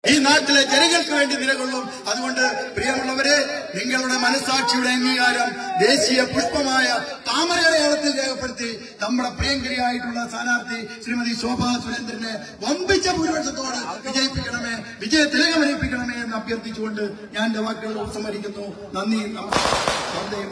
ഈ നാട്ടിലെ ജനങ്ങൾക്ക് വേണ്ടി നിലകൊള്ളും അതുകൊണ്ട് പ്രിയമുള്ളവരെ നിങ്ങളുടെ മനസാക്ഷിയുടെ അംഗീകാരം ദേശീയ പുഷ്പമായ താമരയടയാളത്തിൽ രേഖപ്പെടുത്തി നമ്മുടെ പ്രിയങ്കരിയായിട്ടുള്ള സ്ഥാനാർത്ഥി ശ്രീമതി ശോഭാ സുരേന്ദ്രനെ വമ്പിച്ച ഭൂരിപക്ഷത്തോട് വിജയിപ്പിക്കണമേ വിജയ തിലകമണിയിപ്പിക്കണമേ എന്ന് അഭ്യർത്ഥിച്ചുകൊണ്ട് ഞാൻ എന്റെ വാക്കുകൾ ഉപസംഹരിക്കുന്നു നന്ദി നമസ്കാരം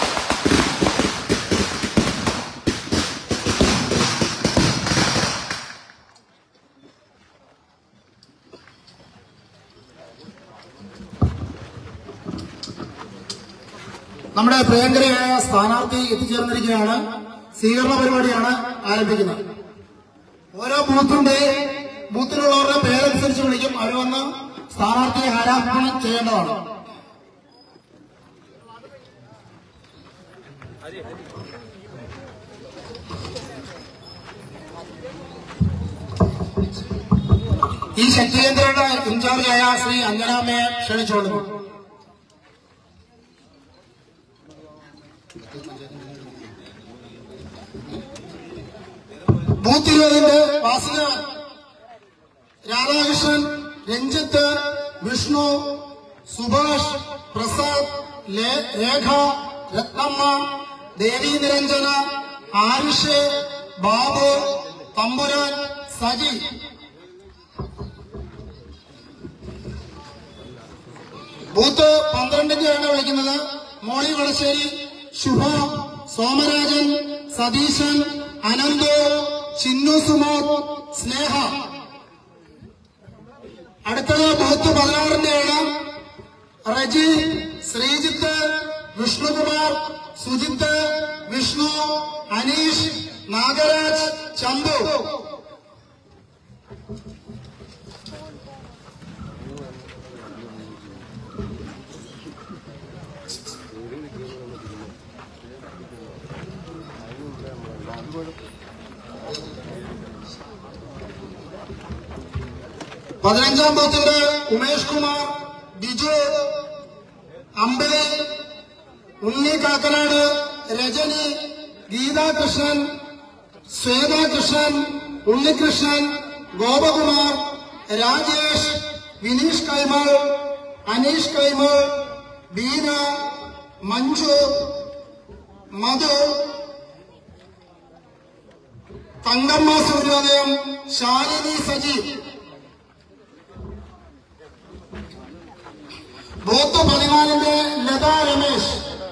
നമ്മുടെ പ്രിയങ്കരയായ സ്ഥാനാർത്ഥി എത്തിച്ചേർന്നിരിക്കുകയാണ് സ്വീകരണ പരിപാടിയാണ് ആരംഭിക്കുന്നത് ഓരോ ബൂത്തിന്റെ ബൂത്തിലുള്ളവരുടെ പേരനുസരിച്ച് വിളിക്കും അവർ വന്ന് സ്ഥാനാർത്ഥിയെ ഹാരാർപ്പണം ചെയ്യേണ്ടതാണ് ഈ ശക്തികേന്ദ്രയുടെ ഇൻചാർജായ ശ്രീ അഞ്ജനാമ്മയെ ക്ഷണിച്ചോളുന്നു ബൂത്ത് ഇരുപതിന്റെ വാസിക രാധാകൃഷ്ണൻ രഞ്ജിത്ത് വിഷ്ണു സുഭാഷ് പ്രസാദ് ലേ- രേഖ രത്നമ്മ ദേവി നിരഞ്ജന ആരുഷ് ബാബു തമ്പുരാൻ സജി ബൂത്ത് പന്ത്രണ്ടിന്റെയാണ് വിളിക്കുന്നത് മോളി വളശ്ശേരി ശുഭ സോമരാജൻ സതീശൻ അനന്തു ചിന്നു സുമോദ് സ്നേഹ അടുത്തത് ബൂത്ത് പതിനാറിന്റെയാണ് റജി ശ്രീജിത്ത് വിഷ്ണുകുമാർ സുജിത്ത് വിഷ്ണു അനീഷ് നാഗരാജ് ചന്തു പതിനഞ്ചാം ബൂത്തിന്റെ ഉമേഷ് കുമാർ ബിജു അമ്പിളി ഉണ്ണി കാക്കനാട് രജനി ഗീതാകൃഷ്ണൻ ശ്വേതാകൃഷ്ണൻ ഉണ്ണികൃഷ്ണൻ ഗോപകുമാർ രാജേഷ് വിനീഷ് കൈമൾ അനീഷ് കൈമൾ ബീന മഞ്ജു മധു തങ്കമ്മ സൂര്യോദയം ശാലിനി സജീവ് ബൂത്ത് പതിനാലിന്റെ ലതാ രമേശ്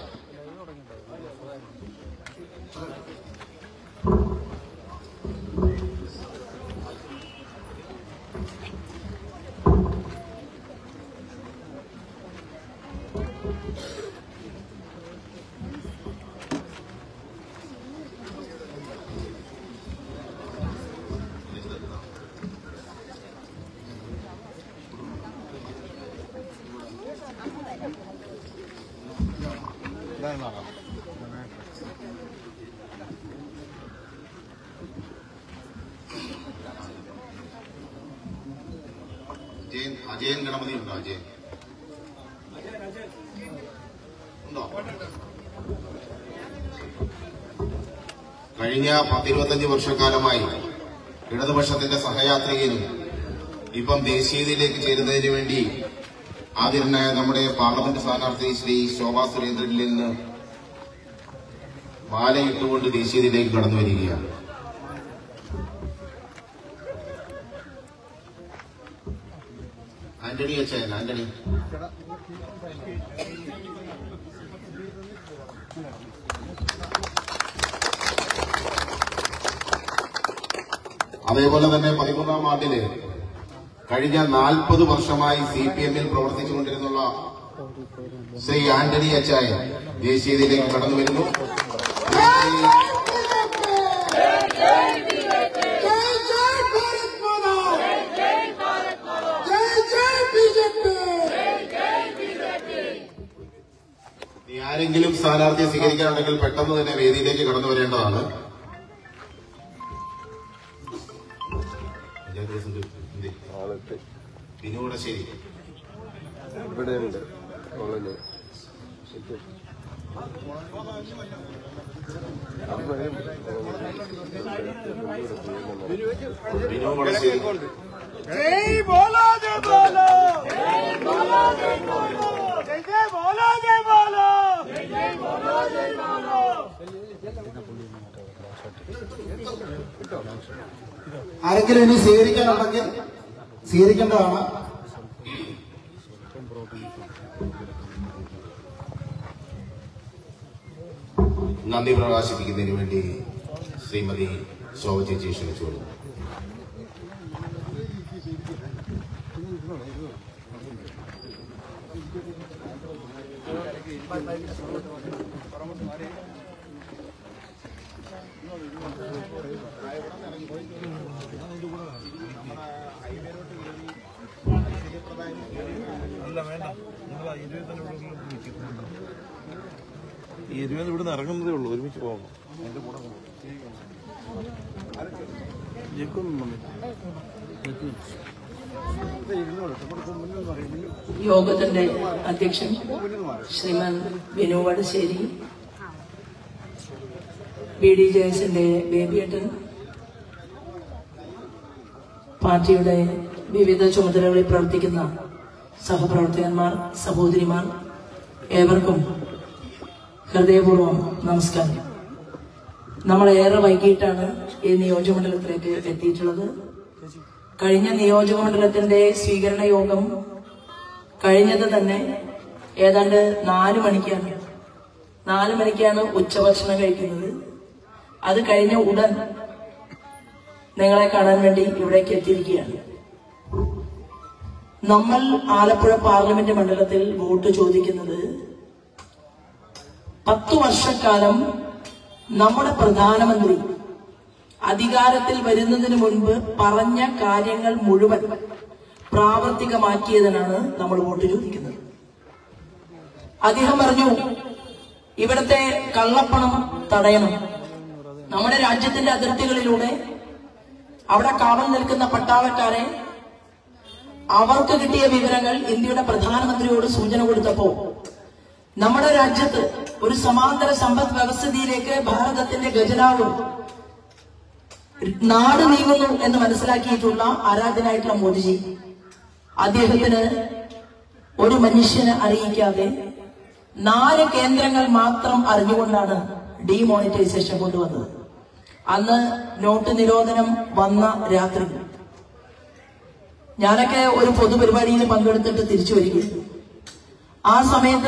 അജയൻ അജയൻ ഗണപതി ഉണ്ടോ അജയൻ ഉണ്ടോ കഴിഞ്ഞ പത്തിരുപത്തഞ്ച് വർഷക്കാലമായി ഇടതുപക്ഷത്തിന്റെ സഹയാത്രികനും ഇപ്പം ദേശീയതയിലേക്ക് ചേരുന്നതിന് വേണ്ടി ആദ്യനായ നമ്മുടെ പാർലമെന്റ് സ്ഥാനാർത്ഥി ശ്രീ ശോഭാ സുരേന്ദ്രനിൽ നിന്ന് മാലയിട്ടുകൊണ്ട് ദേശീയതയിലേക്ക് കടന്നു വരികയാണ് ആന്റണി അച്ഛൻ ആന്റണി അതേപോലെ തന്നെ പതിമൂന്നാം വാർഡില് കഴിഞ്ഞ നാൽപ്പത് വർഷമായി സി പി എമ്മിൽ പ്രവർത്തിച്ചുകൊണ്ടിരുന്നുള്ള ശ്രീ ആന്റണി അച്ചായൻ ദേശീയതയിലേക്ക് കടന്നു വരുന്നു ഇനി ആരെങ്കിലും സ്ഥാനാർത്ഥിയെ സ്വീകരിക്കാനുണ്ടെങ്കിൽ പെട്ടെന്ന് തന്നെ വേദിയിലേക്ക് കടന്നു വരേണ്ടതാണ് പിന്നൂടെ ശരി ഇവിടെയുണ്ട് കോളനി ബിനു വടശ്ശേരി जय बोला जयपाल ആരെങ്കിലും ഇനി സ്വീകരിക്കാനുണ്ടെങ്കിൽ സ്വീകരിക്കേണ്ടതാണ് നന്ദി പ്രകാശിപ്പിക്കുന്നതിന് വേണ്ടി ശ്രീമതി ശോഭ ചേച്ചി ക്ഷണിച്ചോളൂ ഈ ഇരുപത് ഇവിടുന്ന് ഇറങ്ങുന്നതേ ഉള്ളൂ ഒരുമിച്ച് പോകണം എന്റെ കൂടെ പോകണം. ജെക്കൊന്നും വന്നില്ല. യോഗത്തിന്റെ അധ്യക്ഷൻ Sriman Vinu Vadasseri B D J എസിന്റെ ബേബിയേട്ടൻ പാർട്ടിയുടെ വിവിധ ചുമതലകളിൽ പ്രവർത്തിക്കുന്ന സഹപ്രവർത്തകന്മാർ സഹോദരിമാർ ഏവർക്കും ഹൃദയപൂർവ്വം നമസ്കാരം നമ്മൾ ഏറെ വൈകിട്ടാണ് ഈ നിയോജകമണ്ഡലത്തിലേക്ക് എത്തിയിട്ടുള്ളത് കഴിഞ്ഞ നിയോജകമണ്ഡലത്തിന്റെ സ്വീകരണ യോഗം കഴിഞ്ഞത് തന്നെ ഏതാണ്ട് നാല് മണിക്കാണ് നാല് മണിക്കാണ് ഉച്ചഭക്ഷണം കഴിക്കുന്നത് അത് കഴിഞ്ഞ ഉടൻ നിങ്ങളെ കാണാൻ വേണ്ടി ഇവിടേക്ക് എത്തിയിരിക്കുകയാണ് നമ്മൾ ആലപ്പുഴ പാർലമെന്റ് മണ്ഡലത്തിൽ വോട്ട് ചോദിക്കുന്നത് പത്തു വർഷക്കാലം നമ്മുടെ പ്രധാനമന്ത്രി അധികാരത്തിൽ വരുന്നതിന് മുൻപ് പറഞ്ഞ കാര്യങ്ങൾ മുഴുവൻ പ്രാവർത്തികമാക്കിയതിനാണ് നമ്മൾ വോട്ട് ചോദിക്കുന്നത് അദ്ദേഹം പറഞ്ഞു ഇവിടുത്തെ കള്ളപ്പണം തടയണം നമ്മുടെ രാജ്യത്തിന്റെ അതിർത്തികളിലൂടെ അവിടെ കാവൽ നിൽക്കുന്ന പട്ടാളക്കാരെ അവർക്ക് കിട്ടിയ വിവരങ്ങൾ ഇന്ത്യയുടെ പ്രധാനമന്ത്രിയോട് സൂചന കൊടുത്തപ്പോ നമ്മുടെ രാജ്യത്ത് ഒരു സമാന്തര സമ്പദ് വ്യവസ്ഥിതിയിലേക്ക് ഭാരതത്തിന്റെ ഖജനാവ് നാട് നീങ്ങുന്നു എന്ന് മനസ്സിലാക്കിയിട്ടുള്ള ആരാധനായിട്ടുള്ള മോദിജി അദ്ദേഹത്തിന് ഒരു മനുഷ്യനെ അറിയിക്കാതെ നാല് കേന്ദ്രങ്ങൾ മാത്രം അറിഞ്ഞുകൊണ്ടാണ് ഡിമോണിറ്റൈസേഷൻ കൊണ്ടുവന്നത് അന്ന് നോട്ട് നിരോധനം വന്ന രാത്രി ഞാനൊക്കെ ഒരു പൊതുപരിപാടിയിൽ പങ്കെടുത്തിട്ട് തിരിച്ചു വരികയായിരുന്നു ആ സമയത്ത്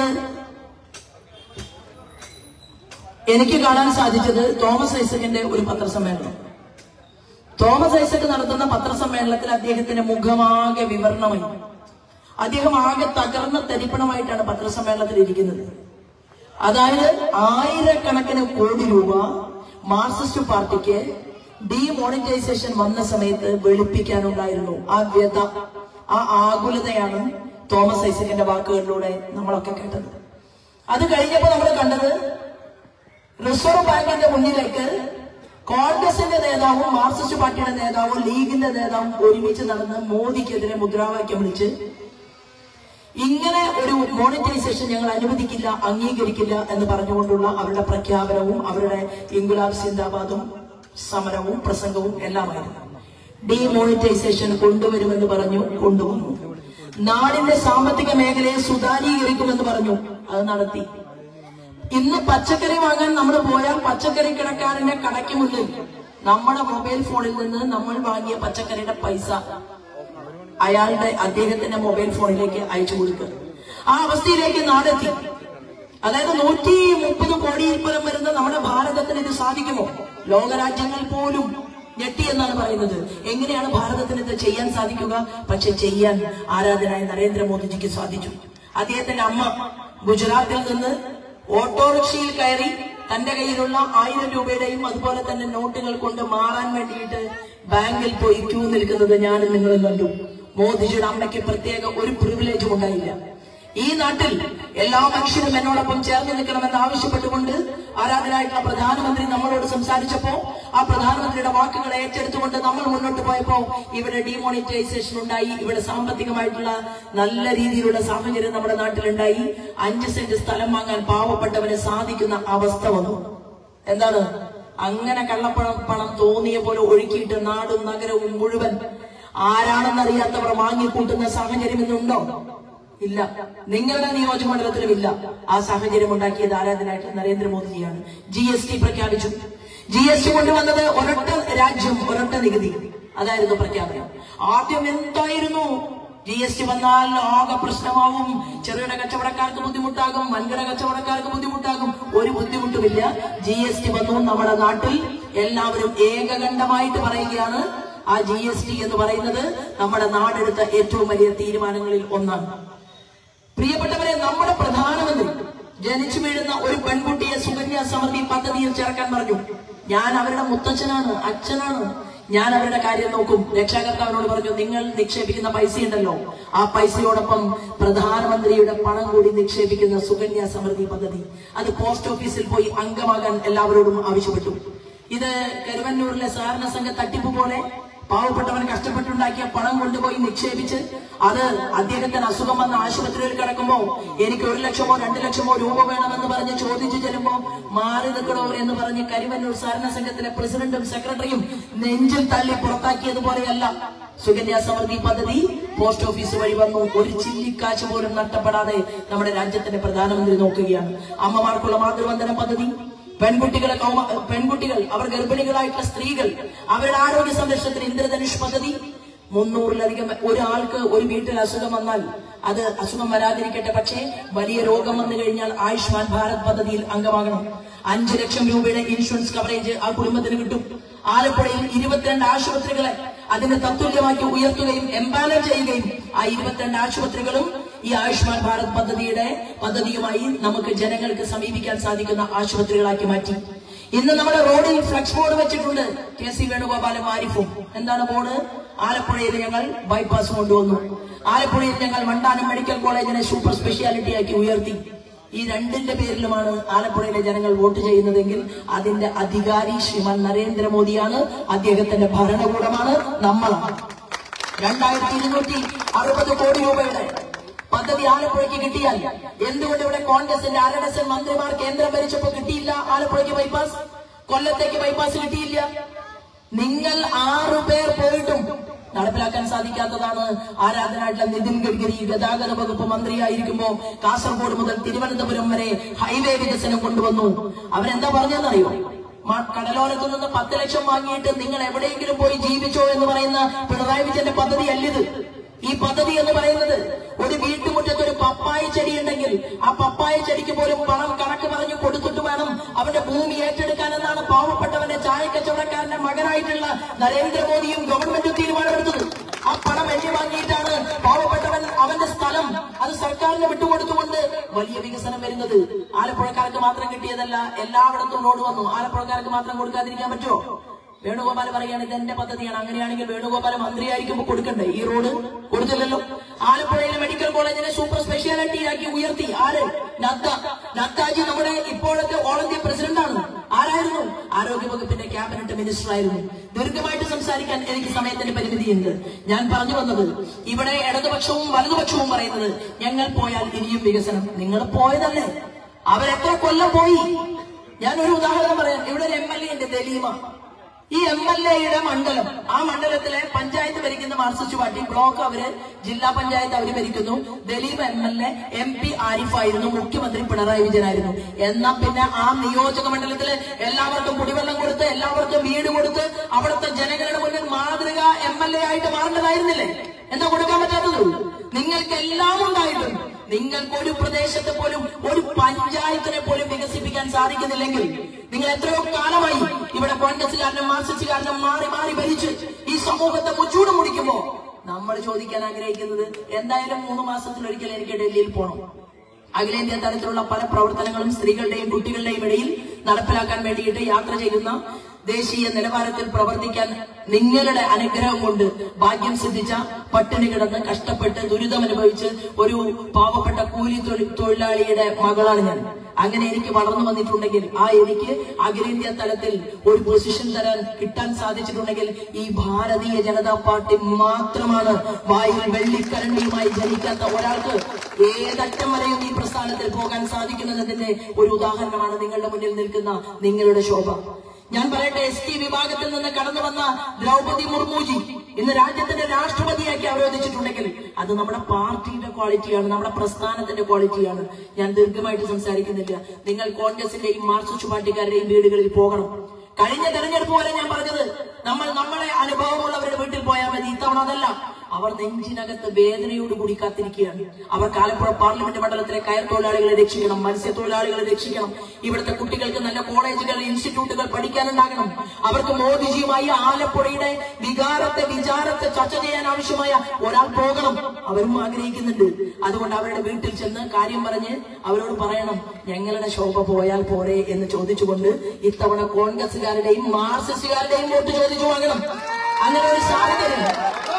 എനിക്ക് കാണാൻ സാധിച്ചത് തോമസ് ഐസക്കിന്റെ ഒരു പത്രസമ്മേളനം തോമസ് ഐസക് നടത്തുന്ന പത്രസമ്മേളനത്തിൽ അദ്ദേഹത്തിന്റെ മുഖമാകെ വിവരണമായി അദ്ദേഹം ആകെ തകർന്ന തരിപ്പണമായിട്ടാണ് പത്രസമ്മേളനത്തിൽ ഇരിക്കുന്നത് അതായത് ആയിരക്കണക്കിന് കോടി രൂപ മാർക്സിസ്റ്റ് പാർട്ടിക്ക് ഡിമോണിറ്റൈസേഷൻ വന്ന സമയത്ത് വെളുപ്പിക്കാനുണ്ടായിരുന്നു ആ വ്യത ആ ആകുലതയാണ് തോമസ് ഐസക്കിന്റെ വാക്കുകളിലൂടെ നമ്മളൊക്കെ കേട്ടത് അത് കഴിഞ്ഞപ്പോൾ നമ്മൾ കണ്ടത് റിസർവ് ബാങ്കിന്റെ മുന്നിലേക്ക് കോൺഗ്രസിന്റെ നേതാവും മാർക്സിസ്റ്റ് പാർട്ടിയുടെ നേതാവും ലീഗിന്റെ നേതാവും ഒരുമിച്ച് നടന്ന് മോദിക്കെതിരെ മുദ്രാവാക്യം വിളിച്ച് ഇങ്ങനെ ഒരു മോണിറ്റൈസേഷൻ ഞങ്ങൾ അനുവദിക്കില്ല അംഗീകരിക്കില്ല എന്ന് പറഞ്ഞുകൊണ്ടുള്ള അവരുടെ പ്രഖ്യാപനവും അവരുടെ ഇൻഗുലാബ് സിന്ദാബാദും സമരവും പ്രസംഗവും എല്ലാമായിരുന്നു ഡിമോണിറ്റൈസേഷൻ കൊണ്ടുവരുമെന്ന് പറഞ്ഞു കൊണ്ടുവന്നു നാടിന്റെ സാമ്പത്തിക മേഖലയെ സുതാരീകരിക്കുമെന്ന് പറഞ്ഞു അത് നടത്തി ഇന്ന് പച്ചക്കറി വാങ്ങാൻ നമ്മൾ പോയാൽ പച്ചക്കറി കിടക്കാരന്റെ കടയ്ക്ക് മുന്നിൽ നമ്മുടെ മൊബൈൽ ഫോണിൽ നിന്ന് നമ്മൾ വാങ്ങിയ പച്ചക്കറിയുടെ പൈസ അയാളുടെ അദ്ദേഹത്തിന്റെ മൊബൈൽ ഫോണിലേക്ക് അയച്ചു കൊടുക്കുക ആ അവസ്ഥയിലേക്ക് നാടെത്തി അതായത് നൂറ്റി മുപ്പത് കോടിയിൽ പരം വരുന്ന നമ്മുടെ ഭാരതത്തിന് ഇത് സാധിക്കുമോ ലോകരാജ്യങ്ങൾ പോലും ഞെട്ടി എന്നാണ് പറയുന്നത് എങ്ങനെയാണ് ഭാരതത്തിന് ഇത് ചെയ്യാൻ സാധിക്കുക പക്ഷെ ചെയ്യാൻ ആരാധനായ നരേന്ദ്രമോദിജിക്ക് സാധിച്ചു അദ്ദേഹത്തിന്റെ അമ്മ ഗുജറാത്തിൽ നിന്ന് ഓട്ടോറിക്ഷയിൽ കയറി തന്റെ കയ്യിലുള്ള ആയിരം രൂപയുടെയും അതുപോലെ തന്നെ നോട്ടുകൾ കൊണ്ട് മാറാൻ വേണ്ടിയിട്ട് ബാങ്കിൽ പോയി ക്യൂ നിൽക്കുന്നത് ഞാനും നിങ്ങളും കണ്ടു മോദിജിയുടെ അമ്മയ്ക്ക് പ്രത്യേക ഒരു പ്രിവിലേജും ഉണ്ടായില്ല ഈ നാട്ടിൽ എല്ലാ മനുഷ്യരും എന്നോടൊപ്പം ചേർന്ന് നിൽക്കണമെന്ന് ആവശ്യപ്പെട്ടുകൊണ്ട് ആരാധനായിട്ടുള്ള പ്രധാനമന്ത്രി നമ്മളോട് സംസാരിച്ചപ്പോ ആ പ്രധാനമന്ത്രിയുടെ വാക്കുകൾ ഏറ്റെടുത്തുകൊണ്ട് നമ്മൾ മുന്നോട്ട് പോയപ്പോ ഇവിടെ ഡിമോണിറ്റൈസേഷൻ ഉണ്ടായി ഇവിടെ സാമ്പത്തികമായിട്ടുള്ള നല്ല രീതിയിലുള്ള സാഹചര്യം നമ്മുടെ നാട്ടിലുണ്ടായി അഞ്ച് സെന്റ് സ്ഥലം വാങ്ങാൻ പാവപ്പെട്ടവന് സാധിക്കുന്ന അവസ്ഥ വന്നു എന്താണ് അങ്ങനെ കള്ളപ്പണം പണം തോന്നിയ പോലെ ഒഴുക്കിയിട്ട് നാടും നഗരവും മുഴുവൻ ആരാണെന്നറിയാത്തവർ വാങ്ങിക്കൂട്ടുന്ന സാഹചര്യം ഇന്നുണ്ടോ ഇല്ല നിങ്ങളുടെ നിയോജകമണ്ഡലത്തിലും ഇല്ല ആ സാഹചര്യം ഉണ്ടാക്കിയത് ആരാധനായിട്ട് നരേന്ദ്രമോദിജിയാണ് ജി എസ് ടി പ്രഖ്യാപിച്ചു ജി എസ് ടി കൊണ്ടുവന്നത് ഒരൊറ്റ രാജ്യം ഒരൊറ്റ നികുതി അതായിരുന്നു പ്രഖ്യാപനം ആദ്യം എന്തായിരുന്നു ജി എസ് ടി വന്നാൽ ആകെ പ്രശ്നമാവും ചെറുകിട കച്ചവടക്കാർക്ക് ബുദ്ധിമുട്ടാകും വൻകിട കച്ചവടക്കാർക്ക് ബുദ്ധിമുട്ടാകും ഒരു ബുദ്ധിമുട്ടുമില്ല ജി എസ് ടി വന്നു നമ്മുടെ നാട്ടിൽ എല്ലാവരും ഏകകണ്ഠമായിട്ട് പറയുകയാണ് ആ ജി എസ് ടി എന്ന് പറയുന്നത് നമ്മുടെ നാടെടുത്ത ഏറ്റവും വലിയ തീരുമാനങ്ങളിൽ ഒന്നാണ് പ്രിയപ്പെട്ടവരെ നമ്മുടെ പ്രധാനമന്ത്രി ജനിച്ചു വീഴുന്ന ഒരു പെൺകുട്ടിയെ സുകന്യ സമൃദ്ധി പദ്ധതിയിൽ ചേർക്കാൻ പറഞ്ഞു ഞാൻ അവരുടെ മുത്തച്ഛനാണ് അച്ഛനാണ് ഞാൻ അവരുടെ കാര്യം നോക്കും രക്ഷാകർത്താവിനോട് പറഞ്ഞു നിങ്ങൾ നിക്ഷേപിക്കുന്ന പൈസ ഉണ്ടല്ലോ ആ പൈസയോടൊപ്പം പ്രധാനമന്ത്രിയുടെ പണം കൂടി നിക്ഷേപിക്കുന്ന സുകന്യ സമൃദ്ധി പദ്ധതി അത് പോസ്റ്റ് ഓഫീസിൽ പോയി അംഗമാകാൻ എല്ലാവരോടും ആവശ്യപ്പെട്ടു ഇത് കരുവന്നൂരിലെ സഹകരണ സംഘ തട്ടിപ്പ് പോലെ പാവപ്പെട്ടവൻ കഷ്ടപ്പെട്ടുണ്ടാക്കിയ പണം കൊണ്ടുപോയി നിക്ഷേപിച്ച് അത് അദ്ദേഹത്തിന് അസുഖം വന്ന ആശുപത്രിയിൽ കിടക്കുമ്പോ എനിക്ക് ഒരു ലക്ഷമോ രണ്ട് ലക്ഷമോ രൂപ വേണമെന്ന് പറഞ്ഞ് ചോദിച്ചു ചെല്ലുമ്പോ മാറി നിൽക്കണോ എന്ന് പറഞ്ഞ് കരിവന്നൂർ സഹകരണ സംഘത്തിലെ പ്രസിഡന്റും സെക്രട്ടറിയും നെഞ്ചിൽ തള്ളി പുറത്താക്കിയതുപോലെയല്ല സുകന്യ സമൃദ്ധി പദ്ധതി പോസ്റ്റ് ഓഫീസ് വഴി വന്നു ഒരു ചില്ലിക്കാശ് പോലും നഷ്ടപ്പെടാതെ നമ്മുടെ രാജ്യത്തിന്റെ പ്രധാനമന്ത്രി നോക്കുകയാണ് അമ്മമാർക്കുള്ള മാതൃവന്ദന പദ്ധതി പെൺകുട്ടികളെ കൗമ പെൺകുട്ടികൾ അവർ ഗർഭിണികളായിട്ടുള്ള സ്ത്രീകൾ അവരുടെ ആരോഗ്യ സംരക്ഷണത്തിന് ഇന്ദ്രധനുഷ് പദ്ധതി മുന്നൂറിലധികം ഒരാൾക്ക് ഒരു വീട്ടിൽ അസുഖം വന്നാൽ അത് അസുഖം വരാതിരിക്കട്ടെ പക്ഷേ വലിയ രോഗം വന്നു കഴിഞ്ഞാൽ ആയുഷ്മാൻ ഭാരത് പദ്ധതിയിൽ അംഗമാകണം അഞ്ചു ലക്ഷം രൂപയുടെ ഇൻഷുറൻസ് കവറേജ് ആ കുടുംബത്തിന് കിട്ടും ആലപ്പുഴയിൽ ഇരുപത്തിരണ്ട് ആശുപത്രികളെ അതിന് തത്തുല്യമാക്കി ഉയർത്തുകയും എംപാനൽ ചെയ്യുകയും ആ ഇരുപത്തിരണ്ട് ആശുപത്രികളും ഈ ആയുഷ്മാൻ ഭാരത് പദ്ധതിയുടെ പദ്ധതിയുമായി നമുക്ക് ജനങ്ങൾക്ക് സമീപിക്കാൻ സാധിക്കുന്ന ആശുപത്രികളാക്കി മാറ്റി ഇന്ന് നമ്മുടെ റോഡിൽ ഫ്ലക്സ് ബോർഡ് വെച്ചിട്ടുണ്ട് കെ സി വേണുഗോപാലും ആരിഫും എന്താണ് ബോർഡ് ആലപ്പുഴയിൽ ഞങ്ങൾ ബൈപ്പാസ് കൊണ്ടുവന്നു ആലപ്പുഴയിൽ ഞങ്ങൾ വണ്ടാനം മെഡിക്കൽ കോളേജിനെ സൂപ്പർ സ്പെഷ്യാലിറ്റി ആക്കി ഉയർത്തി ഈ രണ്ടിന്റെ പേരിലുമാണ് ആലപ്പുഴയിലെ ജനങ്ങൾ വോട്ട് ചെയ്യുന്നതെങ്കിൽ അതിന്റെ അധികാരി ശ്രീമാൻ നരേന്ദ്രമോദിയാണ് അദ്ദേഹത്തിന്റെ ഭരണകൂടമാണ് നമ്മളാണ് രണ്ടായിരത്തി ഇരുന്നൂറ്റി അറുപത് കോടി രൂപയുടെ പദ്ധതി ആലപ്പുഴയ്ക്ക് കിട്ടിയാൽ എന്തുകൊണ്ട് ഇവിടെ കോൺഗ്രസിന്റെ അര ഡസൻ മന്ത്രിമാർ കേന്ദ്രം ഭരിച്ചപ്പോൾ കിട്ടിയില്ല ആലപ്പുഴയ്ക്ക് ബൈപ്പാസ് കൊല്ലത്തേക്ക് ബൈപ്പാസ് കിട്ടിയില്ല നിങ്ങൾ ആറു പേർ പോയിട്ടും നടപ്പിലാക്കാൻ സാധിക്കാത്തതാണ് ആരാധനായിട്ടുള്ള നിതിൻ ഗഡ്കരി ഗതാഗത വകുപ്പ് മന്ത്രിയായിരിക്കുമ്പോ കാസർഗോഡ് മുതൽ തിരുവനന്തപുരം വരെ ഹൈവേ വികസനം കൊണ്ടുവന്നു അവരെന്താ പറഞ്ഞെന്നറിയോ മ- കടലോരത്ത് നിന്ന് പത്ത് ലക്ഷം വാങ്ങിയിട്ട് നിങ്ങൾ എവിടെയെങ്കിലും പോയി ജീവിച്ചോ എന്ന് പറയുന്ന പിണറായി വിജയന്റെ പദ്ധതി അല്ലിത് ഈ പദ്ധതി എന്ന് പറയുന്നത് ഒരു വീട്ടുമുറ്റത്ത് ഒരു പപ്പായ ചെടി ഉണ്ടെങ്കിൽ ആ പപ്പായ ചെടിക്ക് പോലും പണം കണക്ക് പറഞ്ഞു കൊടുത്തിട്ട് വേണം അവന്റെ ഭൂമി ഏറ്റെടുക്കാൻ എന്നാണ് പാവപ്പെട്ടവന്റെ ചായ കച്ചവടക്കാരന്റെ മകനായിട്ടുള്ള നരേന്ദ്രമോദിയും ഗവൺമെന്റും തീരുമാനമെടുത്തത് ആ പണം എണ്ണി വാങ്ങിയിട്ടാണ് പാവപ്പെട്ടവൻ അവന്റെ സ്ഥലം അത് സർക്കാരിന് വിട്ടുകൊടുത്തുകൊണ്ട് വലിയ വികസനം വരുന്നത് ആലപ്പുഴക്കാർക്ക് മാത്രം കിട്ടിയതല്ല എല്ലായിടത്തും റോഡ് വന്നു ആലപ്പുഴക്കാർക്ക് മാത്രം കൊടുക്കാതിരിക്കാൻ പറ്റുമോ വേണുഗോപാൽ പറയുകയാണ് ഇത് എന്റെ പദ്ധതിയാണ് അങ്ങനെയാണെങ്കിൽ വേണുഗോപാൽ മന്ത്രിയായിരിക്കുമ്പോൾ കൊടുക്കണ്ടേ ഈ റോഡ് കൊടുത്തില്ലല്ലോ ആലപ്പുഴയിലെ മെഡിക്കൽ കോളേജിനെ സൂപ്പർ സ്പെഷ്യാലിറ്റി ആക്കി ഉയർത്തി ആര് നദ്ദ നദ്ദാജി നമ്മുടെ ഇപ്പോഴത്തെ ഓൾ ഇന്ത്യ പ്രസിഡന്റാണ് ആരായിരുന്നു ആരോഗ്യ വകുപ്പിന്റെ ക്യാബിനറ്റ് മിനിസ്റ്റർ ആയിരുന്നു ദീർഘമായിട്ട് സംസാരിക്കാൻ എനിക്ക് സമയത്തിന്റെ പരിമിതിയുണ്ട് ഞാൻ പറഞ്ഞു വന്നത് ഇവിടെ ഇടതുപക്ഷവും വലതുപക്ഷവും പറയുന്നത് ഞങ്ങൾ പോയാൽ ഇനിയും വികസനം നിങ്ങൾ പോയതല്ലേ അവരെത്ര കൊല്ലം പോയി ഞാൻ ഒരു ഉദാഹരണം പറയാം ഇവിടെ ഒരു എം എൽ എ ഉണ്ട് ദലീമ ഈ എം എൽ എയുടെ മണ്ഡലം ആ മണ്ഡലത്തിലെ പഞ്ചായത്ത് ഭരിക്കുന്ന മാർക്സിസ്റ്റ് പാർട്ടി ബ്ലോക്ക് അവര് ജില്ലാ പഞ്ചായത്ത് അവര് ഭരിക്കുന്നു Daleep M L A M P ആരിഫായിരുന്നു മുഖ്യമന്ത്രി പിണറായി വിജയനായിരുന്നു എന്നാ പിന്നെ ആ നിയോജക മണ്ഡലത്തില് എല്ലാവർക്കും കുടിവെള്ളം കൊടുത്ത് എല്ലാവർക്കും വീട് കൊടുത്ത് അവിടുത്തെ ജനങ്ങളുടെ മുന്നിൽ മാതൃക എം എൽ എ ആയിട്ട് മാറേണ്ടതായിരുന്നില്ലേ എന്താ കൊടുക്കാൻ പറ്റാത്തത് നിങ്ങൾക്ക് എല്ലാം ഉണ്ടായിട്ടും നിങ്ങൾക്ക് ഒരു പ്രദേശത്തെ പോലും ഒരു പഞ്ചായത്തിനെ പോലും വികസിപ്പിക്കാൻ സാധിക്കുന്നില്ലെങ്കിൽ നിങ്ങൾ എത്രയോ കാലമായി ഇവിടെ കോൺഗ്രസുകാരനും മാർക്സിസ്റ്റുകാരനും മാറി മാറി ഭരിച്ച് ഈ സമൂഹത്തെ മുച്ചൂട് മുടിക്കുമ്പോ നമ്മൾ ചോദിക്കാൻ ആഗ്രഹിക്കുന്നത് എന്തായാലും മൂന്ന് മാസത്തിലൊരിക്കൽ എനിക്ക് ഡൽഹിയിൽ പോകണം അഖിലേന്ത്യാ തലത്തിലുള്ള പല പ്രവർത്തനങ്ങളും സ്ത്രീകളുടെയും കുട്ടികളുടെയും ഇടയിൽ നടപ്പിലാക്കാൻ വേണ്ടിയിട്ട് യാത്ര ചെയ്യുന്ന ദേശീയ നിലവാരത്തിൽ പ്രവർത്തിക്കാൻ നിങ്ങളുടെ അനുഗ്രഹം കൊണ്ട് ഭാഗ്യം സിദ്ധിച്ച പട്ടിണി കിടന്ന് കഷ്ടപ്പെട്ട് ദുരിതം അനുഭവിച്ച് ഒരു പാവപ്പെട്ട കൂലി തൊഴി- തൊഴിലാളിയുടെ മകളാണ് ഞാൻ അങ്ങനെ എനിക്ക് വളർന്നു വന്നിട്ടുണ്ടെങ്കിൽ ആ എനിക്ക് അഖിലേന്ത്യാ തലത്തിൽ ഒരു പൊസിഷൻ തരാൻ കിട്ടാൻ സാധിച്ചിട്ടുണ്ടെങ്കിൽ ഈ ഭാരതീയ ജനതാ പാർട്ടി മാത്രമാണ് വായിൽ വെള്ളിക്കരണ്ടിയുമായി ജനിക്കാത്ത ഒരാൾക്ക് ഏതറ്റം വരെയും ഈ പ്രസ്ഥാനത്തിൽ പോകാൻ സാധിക്കുന്നതിന്റെ ഒരു ഉദാഹരണമാണ് നിങ്ങളുടെ മുന്നിൽ നിൽക്കുന്ന നിങ്ങളുടെ ശോഭ ഞാൻ പറയട്ടെ എസ് ടി വിഭാഗത്തിൽ നിന്ന് കടന്നു വന്ന ദ്രൗപതി മുർമുജി ഇന്ന് രാജ്യത്തിന്റെ രാഷ്ട്രപതിയാക്കി അവരോധിച്ചിട്ടുണ്ടെങ്കിൽ അത് നമ്മുടെ പാർട്ടിയുടെ ക്വാളിറ്റിയാണ് നമ്മുടെ പ്രസ്ഥാനത്തിന്റെ ക്വാളിറ്റിയാണ് ഞാൻ ദീർഘമായിട്ട് സംസാരിക്കുന്നില്ല നിങ്ങൾ കോൺഗ്രസിന്റെയും മാർക്സിസ്റ്റ് പാർട്ടിക്കാരുടെയും വീടുകളിൽ പോകണം കഴിഞ്ഞ തെരഞ്ഞെടുപ്പ് വരെ ഞാൻ പറഞ്ഞത് നമ്മൾ നമ്മളെ അനുഭവമുള്ളവരുടെ വീട്ടിൽ പോയാൽ മതി ഇത്തവണ അതല്ല അവർ നെഞ്ചിനകത്ത് വേദനയോടുകൂടി കാത്തിരിക്കുകയാണ് അവർ ആലപ്പുഴ പാർലമെന്റ് മണ്ഡലത്തിലെ കയർ തൊഴിലാളികളെ രക്ഷിക്കണം മത്സ്യത്തൊഴിലാളികളെ രക്ഷിക്കണം ഇവിടുത്തെ കുട്ടികൾക്ക് നല്ല കോളേജുകൾ ഇൻസ്റ്റിറ്റ്യൂട്ടുകൾ പഠിക്കാനുണ്ടാകണം അവർക്ക് മോദിജിയുമായി ആലപ്പുഴയുടെ വികാരത്തെ വിചാരത്തെ ചർച്ച ചെയ്യാൻ ആവശ്യമായ ഒരാൾ പോകണം അവരും ആഗ്രഹിക്കുന്നുണ്ട് അതുകൊണ്ട് അവരുടെ വീട്ടിൽ ചെന്ന് കാര്യം പറഞ്ഞ് അവരോട് പറയണം ഞങ്ങളുടെ ശോഭ പോയാൽ പോരെ എന്ന് ചോദിച്ചുകൊണ്ട് ഇത്തവണ കോൺഗ്രസുകാരുടെയും മാർക്സിസ്റ്റുകാരുടെയും വോട്ട് ചോദിച്ചു വാങ്ങണം അങ്ങനെ ഒരു സാധ്യതയുണ്ട്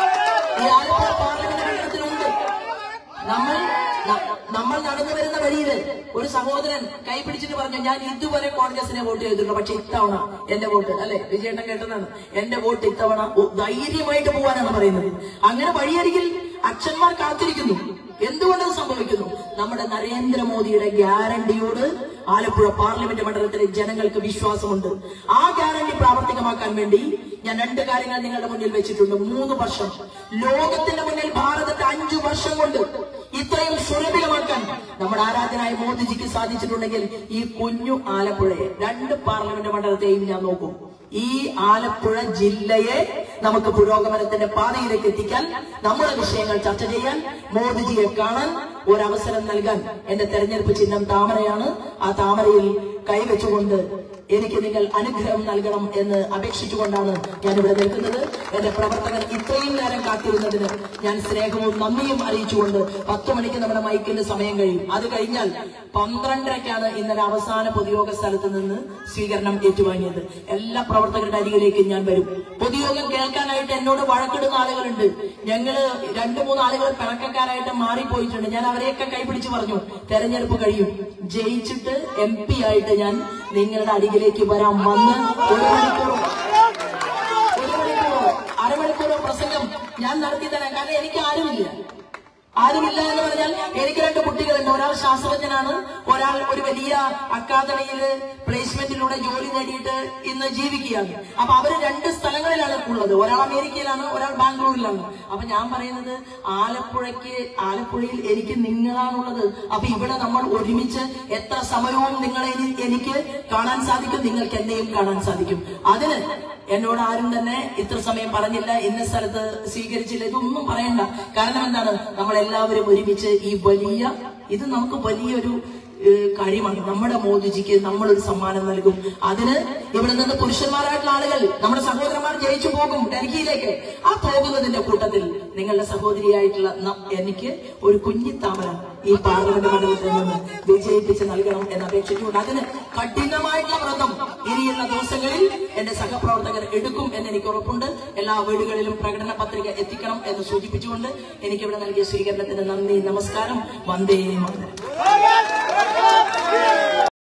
ഈ ആലപ്പുഴ പാർലമെന്റ് മണ്ഡലത്തിലുണ്ട് നമ്മൾ ന- നമ്മൾ നടന്നു വരുന്ന വഴിയിൽ ഒരു സഹോദരൻ കൈ പിടിച്ചിട്ട് പറഞ്ഞു ഞാൻ ഇതുവരെ കോൺഗ്രസിനെ വോട്ട് ചെയ്തിട്ടുള്ളൂ പക്ഷെ ഇത്തവണ എന്റെ വോട്ട് അല്ലെ വിജയേട്ടൻ കേട്ടതാണ് എന്റെ വോട്ട് ഇത്തവണ ഒ- ധൈര്യമായിട്ട് പോവാനാണ് പറയുന്നത് അങ്ങനെ വഴിയരികിൽ അച്ഛന്മാർ കാത്തിരിക്കുന്നു എന്തുകൊണ്ടത് സംഭവിക്കുന്നു നമ്മുടെ നരേന്ദ്രമോദിയുടെ ഗ്യാരണ്ടിയോട് ആലപ്പുഴ പാർലമെന്റ് മണ്ഡലത്തിലെ ജനങ്ങൾക്ക് വിശ്വാസമുണ്ട് ആ ഗ്യാരണ്ടി പ്രാവർത്തികമാക്കാൻ വേണ്ടി ഞാൻ രണ്ട് കാര്യങ്ങൾ നിങ്ങളുടെ മുന്നിൽ വെച്ചിട്ടുണ്ട് മൂന്ന് വർഷം ലോകത്തിന്റെ മുന്നിൽ ഭാരതത്തെ അഞ്ചു വർഷം കൊണ്ട് ഇത്രയും സുലഭിതമാക്കാൻ നമ്മുടെ ആരാധനായ മോദിജിക്ക് സാധിച്ചിട്ടുണ്ടെങ്കിൽ ഈ കുഞ്ഞു ആലപ്പുഴയെ രണ്ട് പാർലമെന്റ് മണ്ഡലത്തെയും ഞാൻ നോക്കും ഈ ആലപ്പുഴ ജില്ലയെ നമുക്ക് പുരോഗമനത്തിന്റെ പാതയിലേക്ക് എത്തിക്കാൻ നമ്മുടെ വിഷയങ്ങൾ ചർച്ച ചെയ്യാൻ മോദിജിയെ കാണാൻ ഒരവസരം നൽകാൻ എന്റെ തെരഞ്ഞെടുപ്പ് ചിഹ്നം താമരയാണ് ആ താമരയിൽ കൈവച്ചുകൊണ്ട് എനിക്ക് നിങ്ങൾ അനുഗ്രഹം നൽകണം എന്ന് അപേക്ഷിച്ചുകൊണ്ടാണ് ഞാൻ ഇവിടെ നിൽക്കുന്നത് എന്റെ പ്രവർത്തകർ ഇത്രയും നേരം കാത്തിരുന്നതിന് ഞാൻ സ്നേഹവും നന്ദിയും അറിയിച്ചുകൊണ്ട് പത്ത് മണിക്ക് നമ്മുടെ മൈക്കിന്റെ സമയം കഴിയും അത് കഴിഞ്ഞാൽ പന്ത്രണ്ടരയ്ക്കാണ് ഇന്നലെ അവസാന പൊതുയോഗ സ്ഥലത്ത് നിന്ന് സ്വീകരണം ഏറ്റുവാങ്ങിയത് എല്ലാ പ്രവർത്തകരുടെ അരികിലേക്ക് ഞാൻ വരും പൊതുയോഗം കേൾക്കാനായിട്ട് എന്നോട് വഴക്കിടുന്ന ആളുകളുണ്ട് ഞങ്ങള് രണ്ടു മൂന്ന് ആളുകൾ പിണക്കക്കാരായിട്ട് മാറിപ്പോയിട്ടുണ്ട് ഞാൻ അവരെയൊക്കെ കൈപിടിച്ച് പറഞ്ഞു തെരഞ്ഞെടുപ്പ് കഴിയും ജയിച്ചിട്ട് എം പി ആയിട്ട് ഞാൻ നിങ്ങളുടെ അരികിലേക്ക് വരാൻ വന്ന് ഒരു മണിക്കൂർ ഒരു മണിക്കൂറോ അരമണിക്കൂറോ പ്രസംഗം ഞാൻ നടത്തി തരാം കാരണം എനിക്ക് ആരുമില്ല ആരുമില്ല എന്ന് പറഞ്ഞാൽ എനിക്ക് രണ്ട് കുട്ടികളുണ്ട് ഒരാൾ ശാസ്ത്രജ്ഞനാണ് ഒരാൾ ഒരു വലിയ അക്കാദമിയിൽ പ്ലേസ്മെന്റിലൂടെ ജോലി നേടിയിട്ട് ഇന്ന് ജീവിക്കുകയാണ് അപ്പൊ അവര് രണ്ട് സ്ഥലങ്ങളിലാണ് ഉള്ളത് ഒരാൾ അമേരിക്കയിലാണ് ഒരാൾ ബാംഗ്ലൂരിലാണ് അപ്പൊ ഞാൻ പറയുന്നത് ആലപ്പുഴയ്ക്ക് ആലപ്പുഴയിൽ എനിക്ക് നിങ്ങളാണുള്ളത് അപ്പൊ ഇവിടെ നമ്മൾ ഒരുമിച്ച് എത്ര സമയവും നിങ്ങളെ ഇനി എനിക്ക് കാണാൻ സാധിക്കും നിങ്ങൾക്ക് എന്നെയും കാണാൻ സാധിക്കും അതിന് എന്നോട് ആരും തന്നെ ഇത്ര സമയം പറഞ്ഞില്ല ഇന്ന സ്ഥലത്ത് സ്വീകരിച്ചില്ല ഇതൊന്നും പറയണ്ട കാരണം എന്താണ് നമ്മൾ എല്ലാവരും ഒരുമിച്ച് ഈ വലിയ ഇത് നമുക്ക് വലിയൊരു ഏഹ്, കാര്യമാണ് നമ്മുടെ മോദിജിക്ക് നമ്മളൊരു സമ്മാനം നൽകും അതിന് ഇവിടെ നിന്ന് പുരുഷന്മാരായിട്ടുള്ള ആളുകൾ നമ്മുടെ സഹോദരന്മാർ ജയിച്ചു പോകും ഡൽഹിയിലേക്ക് ആ പോകുന്നതിന്റെ കൂട്ടത്തിൽ നിങ്ങളുടെ സഹോദരിയായിട്ടുള്ള ന- എനിക്ക് ഒരു കുഞ്ഞിത്താമര ഈ പാർലമെന്റ് മണ്ഡലത്തിൽ നിന്ന് വിജയിപ്പിച്ച് നൽകണം എന്ന് അപേക്ഷിച്ചുകൊണ്ട് അതിന് കഠിനമായിട്ടുള്ള വ്രതം ഇനിയുള്ള ദിവസങ്ങളിൽ എന്റെ സഹപ്രവർത്തകർ എടുക്കും എന്ന് എനിക്ക് ഉറപ്പുണ്ട് എല്ലാ വീടുകളിലും പ്രകടന പത്രിക എത്തിക്കണം എന്ന് സൂചിപ്പിച്ചുകൊണ്ട് എനിക്ക് ഇവിടെ നൽകിയ സ്വീകരണത്തിന് നന്ദി നമസ്കാരം വന്ദേ മാതരം